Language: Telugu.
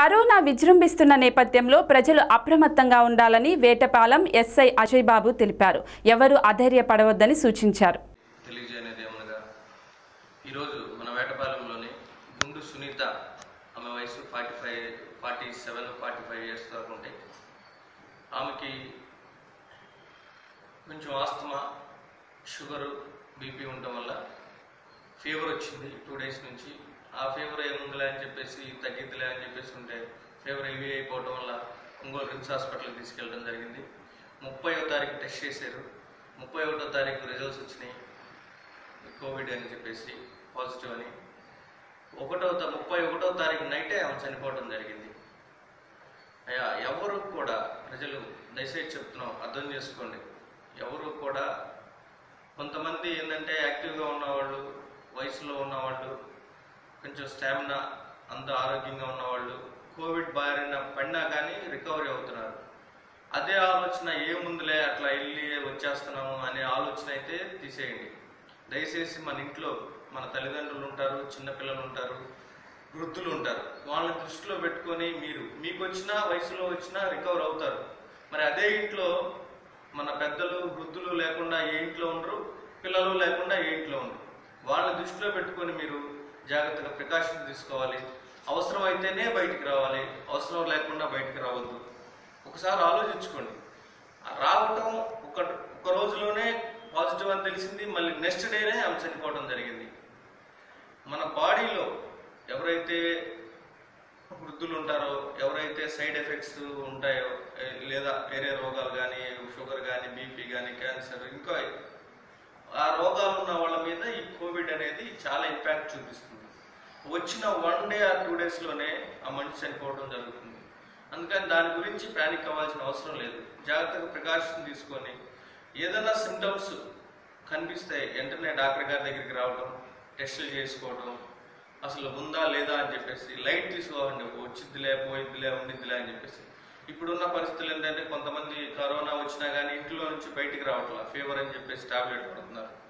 కరోనా విజృంభిస్తున్న నేపథ్యంలో ప్రజలు అప్రమత్తంగా ఉండాలని వేటపాలెం ఎస్ఐ అజయ్ బాబు తెలిపారు ఎవరు అధైర్యపడవద్దని సూచించారు తెలియజేయనిది ఏమనగా ఈరోజు మన వేటపాలెంలోని గుండు సునీత ఆమె వయసు forty five forty seven forty five years దాకా ఉంటాయి ఆమెకి కొంచెం ఆస్తమా షుగరు బీపీ ఉండటం వల్ల ఫీవర్ వచ్చింది టూ డేస్ నుంచి ఆ ఫీవర్ ఏముందిలే అని చెప్పేసి తగ్గిద్దిలే అని చెప్పేసి ఉంటే ఫీవర్ హెవీ అయిపోవటం వల్ల ఒంగోలు రిమ్స్ హాస్పిటల్కి తీసుకెళ్ళడం జరిగింది ముప్పైవ తారీఖు టెస్ట్ చేశారు ముప్పై ఒకటో తారీఖు రిజల్ట్స్ వచ్చినాయి కోవిడ్ అని చెప్పేసి పాజిటివ్ అని ఒకటో తా- ముప్పై ఒకటో తారీఖు నైటే ఆమె చనిపోవడం జరిగింది అయ్యా ఎవరు కూడా ప్రజలు దయచేసి చెప్తున్నాం అర్థం చేసుకోండి ఎవరు కూడా కొంతమంది ఏంటంటే యాక్టివ్గా ఉన్నవాళ్ళు వయసులో ఉన్నవాళ్ళు కొంచెం స్టామినా అంత ఆరోగ్యంగా ఉన్నవాళ్ళు కోవిడ్ బారిన పడినా కానీ రికవరీ అవుతున్నారు అదే ఆలోచన ఏముందిలే అట్లా వెళ్ళి వచ్చేస్తున్నాము అనే ఆలోచన అయితే తీసేయండి దయచేసి మన ఇంట్లో మన తల్లిదండ్రులు ఉంటారు చిన్నపిల్లలు ఉంటారు వృద్ధులు ఉంటారు వాళ్ళని దృష్టిలో పెట్టుకొని మీరు మీకు వచ్చిన వయసులో వచ్చినా రికవర్ అవుతారు మరి అదే ఇంట్లో మన పెద్దలు వృద్ధులు లేకుండా ఏ ఇంట్లో ఉండరు పిల్లలు లేకుండా ఏ ఇంట్లో ఉండరు వాళ్ళని దృష్టిలో పెట్టుకొని మీరు జాగ్రత్తగా ప్రికాషన్ తీసుకోవాలి అవసరం అయితేనే బయటికి రావాలి అవసరం లేకుండా బయటికి రావద్దు ఒకసారి ఆలోచించుకోండి ఆ రావటం ఒక ఒక రోజులోనే పాజిటివ్ అని తెలిసింది మళ్ళీ నెక్స్ట్ డేనే ఆమె చనిపోవడం జరిగింది మన బాడీలో ఎవరైతే వృద్ధులు ఉంటారో ఎవరైతే సైడ్ ఎఫెక్ట్స్ ఉంటాయో ఏ- లేదా వేరే రోగాలు కానీ షుగర్ కానీ బీపీ కానీ క్యాన్సర్ ఇంకా ఆ రోగాలు ఉన్న వాళ్ళ మీద ఈ కోవిడ్ అనేది చాలా ఇంపాక్ట్ చూపిస్తుంది వచ్చిన వన్ డే ఆర్ టూ డేస్లోనే ఆ మనిషి చనిపోవడం జరుగుతుంది అందుకని దాని గురించి ప్యానిక్ అవ్వాల్సిన అవసరం లేదు జాగ్రత్తగా ప్రికాషన్ తీసుకొని ఏదైనా సిమ్టమ్స్ కనిపిస్తే వెంటనే డాక్టర్ గారి దగ్గరికి రావడం టెస్టులు చేసుకోవడం అసలు ఉందా లేదా అని చెప్పేసి లైట్ తీసుకోవాలండి వచ్చిద్దిలే పోయిద్దిలే ఉండిద్దిలే అని చెప్పేసి ఇప్పుడున్న పరిస్థితులు ఏంటంటే కొంతమంది కరోనా వచ్చినా కానీ ఇంట్లో నుంచి బయటికి రావట్లా ఫీవర్ అని చెప్పేసి టాబ్లెట్ పడుతున్నారు